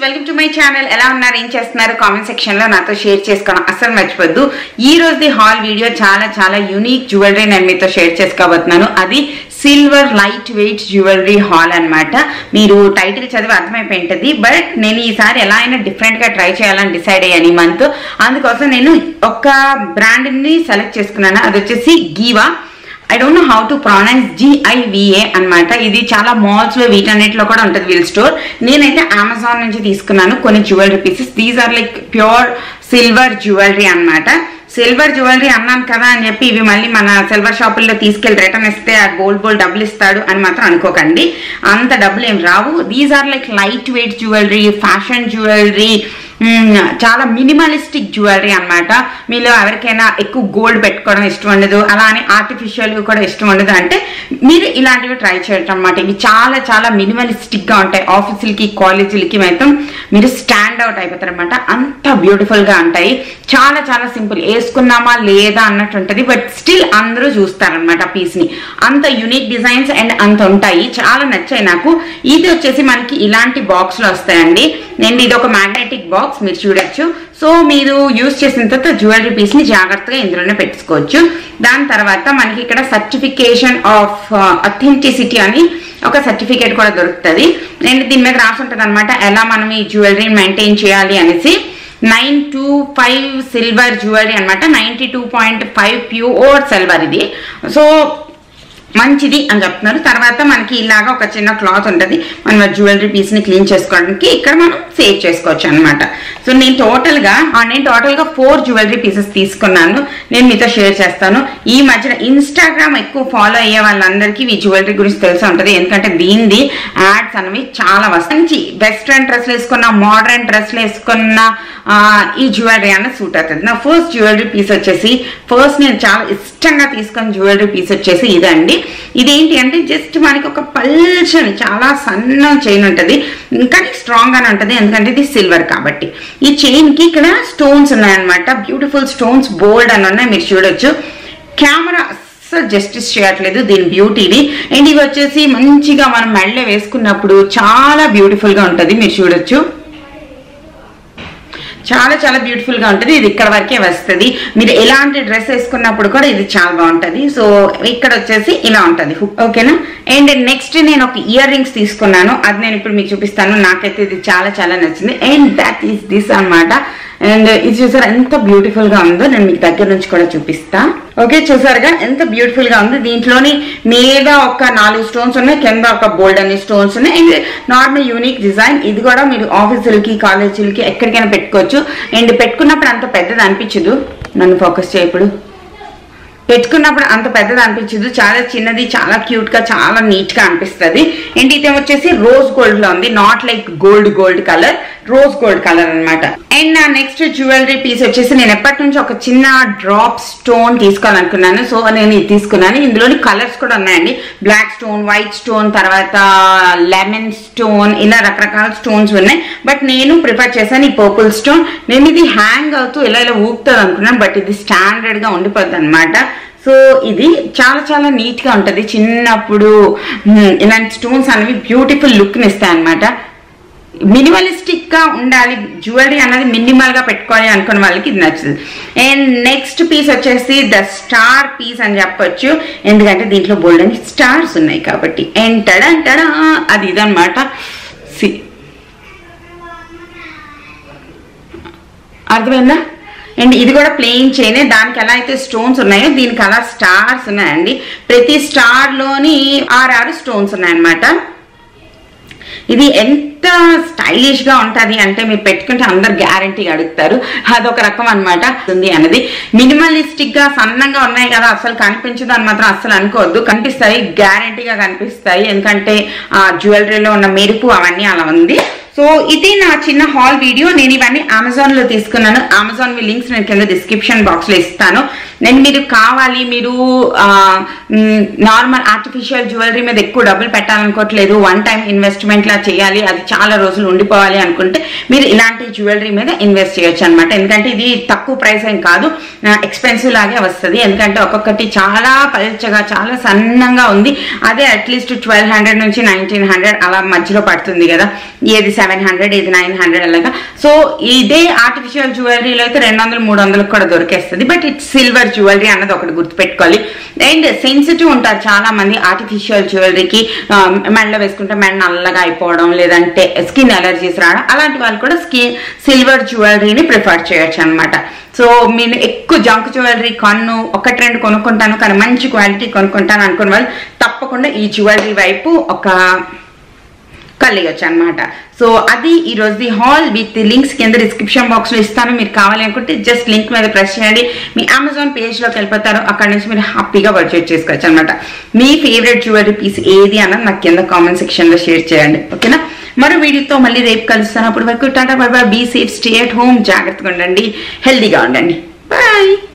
welcome to my channel ఎలా ఉన్నారు ఏం చేస్తున్నారు కామెంట్ సెక్షన్ లో నాతో షేర్ చేసుకోవడం అస్సలు మర్చిపోద్దు ఈ రోజుది హాల్ వీడియో చాలా చాలా యూనిక్ జ్యువెలరీ నేను మీతో షేర్ చేసుకోబోతున్నాను అది silver light weight jewellery haul అన్నమాట మీరు టైటిల్ చదివి అర్థమైపోయి ఉంటుంది బట్ నేను ఈసారి ఎలా అయినా డిఫరెంట్ గా ట్రై చేయాలని డిసైడ్ అయ్యాను ఈ మంత్ అందుకోసం నేను ఒక బ్రాండ్ ని సెలెక్ట్ చేసుకున్నాను అది వచ్చేసి Giva I don't know how to pronounce G I V A అన్నమాట ఇది చాలా మాల్స్ లో వీటన్నిటిలో కూడా ఉంటుంది వీల్ స్టోర్ నేనైతే అమెజాన్ నుంచి తీసుకున్నాను కొన్ని jewellery pieces these are like pure silver jewellery అన్నమాట సిల్వర్ జ్యువెలరీ అన్నాను కదా అని చెప్పి ఇవి మళ్ళీ మన సిల్వర్ షాపుల్లో తీసుకెళ్లి రిటర్న్ ఇస్తే ఆ గోల్డ్ గోల్డ్ డబ్బులు ఇస్తాడు అని మాత్రం అనుకోకండి అంత డబ్బులు ఏం రావు these are like light weight jewellery fashion jewellery చాలా మినిమలిస్టిక్ జ్యువెలరీ అన్నమాట మీలో ఎవరికైనా ఎక్కువ గోల్డ్ పెట్టుకోవడం ఇష్టం ఉండదు అలా అని ఆర్టిఫిషియల్ కూడా ఇష్టం ఉండదు అంటే మీరు ఇలాంటివి ట్రై చేయటం అన్నమాట ఇవి చాలా చాలా మినిమలిస్టిక్ గా ఉంటాయి ఆఫీసులకి కాలేజీలకి మాత్రం మీరు స్టాండ్ అవుట్ అయిపోతారు అనమాట అంత బ్యూటిఫుల్ గా ఉంటాయి చాలా చాలా సింపుల్ వేసుకున్నామా లేదా అన్నట్టు ఉంటుంది బట్ స్టిల్ అందరూ చూస్తారనమాట పీస్ ని అంత యునిక్ డిజైన్స్ అండ్ అంత ఉంటాయి చాలా నచ్చాయి నాకు ఇది వచ్చేసి మనకి ఇలాంటి బాక్స్ లో వస్తాయండి నేను ఇది ఒక మ్యాగ్నెటిక్ బాక్స్ మీరు చూడొచ్చు సో మీరు యూజ్ చేసిన తర్వాత జ్యువెలరీ పీస్ ని జాగ్రత్తగా ఇందులోనే పెట్టుకోవచ్చు దాని తర్వాత మనకి ఇక్కడ సర్టిఫికేషన్ ఆఫ్ అథెంటిసిటీ అని ఒక సర్టిఫికేట్ కూడా దొరుకుతుంది అండ్ దీని మీద రాసి ఉంటుంది అనమాట ఎలా మనం ఈ జ్యువెలరీని మెయింటైన్ చేయాలి అనేసి nine two five silver jewellery అనమాట ninety two point five pure silver ఇది సో మంచిది అని చెప్తున్నారు తర్వాత మనకి ఇలాగా ఒక చిన్న క్లాత్ ఉంటుంది మనం జ్యువెలరీ పీస్ ని క్లీన్ చేసుకోవడానికి ఇక్కడ మనం సేవ్ చేసుకోవచ్చు అనమాట సో నేను టోటల్ గా ఆ, నేను టోటల్ గా ఫోర్ జ్యువెలరీ పీసెస్ తీసుకున్నాను నేను మీతో షేర్ చేస్తాను ఈ మధ్యన ఇన్స్టాగ్రామ్ ఎక్కువ ఫాలో అయ్యే వాళ్ళందరికీ ఈ జ్యువెలరీ గురించి తెలిసి ఉంటుంది ఎందుకంటే దీనిది యాడ్స్ అనేవి చాలా వస్తాయి మంచి వెస్ట్రన్ డ్రెస్లు వేసుకున్న మోడర్న్ డ్రెస్లు వేసుకున్న ఆ, ఈ జ్యువెలరీ అన్నది సూట్ అవుతుంది నా ఫస్ట్ జ్యువెలరీ పీస్ వచ్చేసి ఫస్ట్ నేను చాలా ఇష్టంగా తీసుకున్న జ్యువెలరీ పీస్ వచ్చేసి ఇదండి ఇదేంటి అంటే జస్ట్ మనకి ఒక పల్చని చాలా సన్న చైన్ ఉంటుంది కానీ స్ట్రాంగ్ గానే ఉంటుంది ఎందుకంటే ఇది సిల్వర్ కాబట్టి ఈ చైన్ కి ఇక్కడ స్టోన్స్ ఉన్నాయన్నమాట బ్యూటిఫుల్ స్టోన్స్ బోల్డ్ అని ఉన్నాయి మీరు చూడొచ్చు కెమెరా అస్సలు జస్టిస్ చేయట్లేదు దీని బ్యూటీని అండ్ ఇవి వచ్చేసి మంచిగా మనం మెడలో వేసుకున్నప్పుడు చాలా బ్యూటిఫుల్ గా ఉంటుంది మీరు చూడొచ్చు చాలా చాలా బ్యూటిఫుల్ గా ఉంటుంది ఇది ఇక్కడ వరకే వస్తుంది మీరు ఎలాంటి డ్రెస్ వేసుకున్నప్పుడు కూడా ఇది చాలా బాగుంటది సో ఇక్కడ వచ్చేసి ఇలా ఉంటది ఓకేనా అండ్ నెక్స్ట్ నేను ఒక ఇయర్ రింగ్స్ తీసుకున్నాను అది నేను ఇప్పుడు మీకు చూపిస్తాను నాకైతే ఇది చాలా చాలా నచ్చింది అండ్ దట్ ఈస్ దిస్ అన్నమాట అండ్ ఇది చూసారా ఎంత బ్యూటిఫుల్ గా ఉందో నేను మీకు దగ్గర నుంచి కూడా చూపిస్తా ఓకే చూసారుగా ఎంత బ్యూటిఫుల్ గా ఉంది దీంట్లోని మీద ఒక నాలుగు స్టోన్స్ ఉన్నాయి కింద ఒక బోల్డ్ అనే స్టోన్స్ ఉన్నాయి అండ్ నార్మల్ యూనిక్ డిజైన్ ఇది కూడా మీరు ఆఫీసులకి కాలేజీలకి ఎక్కడికైనా పెట్టుకోవచ్చు అండ్ పెట్టుకున్నప్పుడు అంత పెద్దది అనిపించదు నన్ను ఫోకస్ చేయ ఇప్పుడు పెట్టుకున్నప్పుడు అంత పెద్దది అనిపించదు చాలా చిన్నది చాలా క్యూట్ గా చాలా నీట్ గా అనిపిస్తుంది అండ్ ఇది వచ్చేసి రోజ్ గోల్డ్ లో ఉంది not like gold gold colour rose gold colour అన్నమాట అండ్ నా నెక్స్ట్ జ్యువెలరీ పీస్ వచ్చేసి నేను ఎప్పటి నుంచి ఒక చిన్న డ్రాప్ స్టోన్ తీసుకోవాలనుకున్నాను సో నేను ఇది తీసుకున్నాను ఇందులోని కలర్స్ కూడా ఉన్నాయండి బ్లాక్ స్టోన్ వైట్ స్టోన్ తర్వాత లెమన్ స్టోన్ ఇలా రకరకాల స్టోన్స్ ఉన్నాయి బట్ నేను ప్రిఫర్ చేశాను ఈ పర్పుల్ స్టోన్ నేను ఇది హ్యాంగ్ అవుతూ ఇలా ఇలా ఊపుతుంది అనుకున్నాను బట్ ఇది స్టాండర్డ్ గా ఉండిపోద్ది అనమాట సో ఇది చాలా చాలా నీట్ గా ఉంటది చిన్నప్పుడు మ్, ఇలాంటి స్టోన్స్ అనేవి బ్యూటిఫుల్ లుక్ ని ఇస్తాయి అనమాట మినిమలిస్టిక్ గా ఉండాలి జ్యువెలరీ అన్నది మినిమల్ గా పెట్టుకోవాలి అనుకున్న వాళ్ళకి ఇది నచ్చుతుంది అండ్ నెక్స్ట్ పీస్ వచ్చేసి ద స్టార్ పీస్ అని చెప్పొచ్చు ఎందుకంటే దీంట్లో బోల్డ్ అని స్టార్స్ ఉన్నాయి కాబట్టి అండ్ టడా అది ఇదనమాట సి అర్థమైందా అండ్ ఇది కూడా ప్లెయిన్ చైన్ దానికి ఎలా అయితే స్టోన్స్ ఉన్నాయో దీనికి అలా స్టార్స్ ఉన్నాయండి ప్రతి స్టార్ లోని ఆరు స్టోన్స్ ఉన్నాయన్నమాట ఇది ఎంత స్టైలిష్ గా ఉంటది అంటే మీరు పెట్టుకుంటే అందరు గ్యారంటీగా అడుగుతారు అదొక రకం అనమాట ఉంది అనేది మినిమలిస్టిక్ గా సన్నంగా ఉన్నాయి కదా అసలు కనిపించదు అని మాత్రం అసలు అనుకోవద్దు కనిపిస్తాయి గ్యారంటీగా కనిపిస్తాయి ఎందుకంటే ఆ జ్యువెలరీలో ఉన్న మెరుపు అవన్నీ అలా ఉంది సో ఇది నా చిన్న హాల్ వీడియో నేను ఇవన్నీ అమెజాన్ లో తీసుకున్నాను అమెజాన్ లింక్స్ నేను కింద డిస్క్రిప్షన్ బాక్స్ లో ఇస్తాను నేను మీరు కావాలి మీరు నార్మల్ ఆర్టిఫిషియల్ జ్యువెలరీ మీద ఎక్కువ డబ్బులు పెట్టాలనుకోవట్లేదు వన్ టైం ఇన్వెస్ట్మెంట్ లా చేయాలి అది చాలా రోజులు ఉండిపోవాలి అనుకుంటే మీరు ఇలాంటి జ్యువెలరీ మీద ఇన్వెస్ట్ చేయొచ్చు అనమాట ఎందుకంటే ఇది తక్కువ ప్రైస్ ఏం కాదు ఎక్స్పెన్సివ్ లాగే వస్తుంది ఎందుకంటే ఒక్కొక్కటి చాలా పల్చగా చాలా సన్నంగా ఉంది అదే అట్లీస్ట్ ట్వెల్వ్ హండ్రెడ్ నుంచి నైన్టీన్ హండ్రెడ్ అలా మధ్యలో పడుతుంది కదా ఏది సెవెన్ హండ్రెడ్ ఇది నైన్ హండ్రెడ్ అలాగా సో ఇదే ఆర్టిఫిషియల్ జ్యువెలరీలో అయితే రెండు వందలు మూడు వందలకు కూడా దొరికేస్తుంది బట్ ఇట్స్ సిల్వర్ జ్యువెలరీ అన్నది ఒకటి గుర్తుపెట్టుకోవాలి అండ్ సెన్సిటివ్ ఉంటారు చాలా మంది ఆర్టిఫిషియల్ జ్యువెలరీకి మెడలో వేసుకుంటే మెడ నల్లగా అయిపోవడం లేదంటే స్కిన్ ఎలర్జీస్ రావడం అలాంటి వాళ్ళు కూడా స్కిన్ సిల్వర్ జ్యువెలరీని ప్రిఫర్ చేయొచ్చు అనమాట సో మీరు ఎక్కువ జంక్ జ్యువెలరీ కొన్ను ఒకటి రెండు కొనుక్కుంటాను కానీ మంచి క్వాలిటీ కొనుక్కుంటాను అనుకున్న వాళ్ళు తప్పకుండా ఈ జ్యువెలరీ వైపు ఒక కలిగొచ్చు అనమాట సో అది ఈ రోజు హాల్ విత్ లింక్స్ కింద డిస్క్రిప్షన్ బాక్స్ లో ఇస్తాను మీరు కావాలి అనుకుంటే జస్ట్ లింక్ మీద ప్రెస్ చేయండి మీ అమెజాన్ పేజ్ లోకి వెళ్ళిపోతారు అక్కడ నుంచి మీరు హ్యాపీగా పర్చేజ్ చేసుకోవచ్చు అనమాట మీ ఫేవరెట్ జ్యువెలరీ పీస్ ఏది అన్నది నాకు కింద కామెంట్ సెక్షన్ లో షేర్ చేయండి ఓకేనా మరో వీడియోతో మళ్ళీ రేపు కలుస్తాను అప్పటి వరకు టాటా bye bye be safe stay at home జాగ్రత్తగా ఉండండి హెల్దీగా ఉండండి బాయ్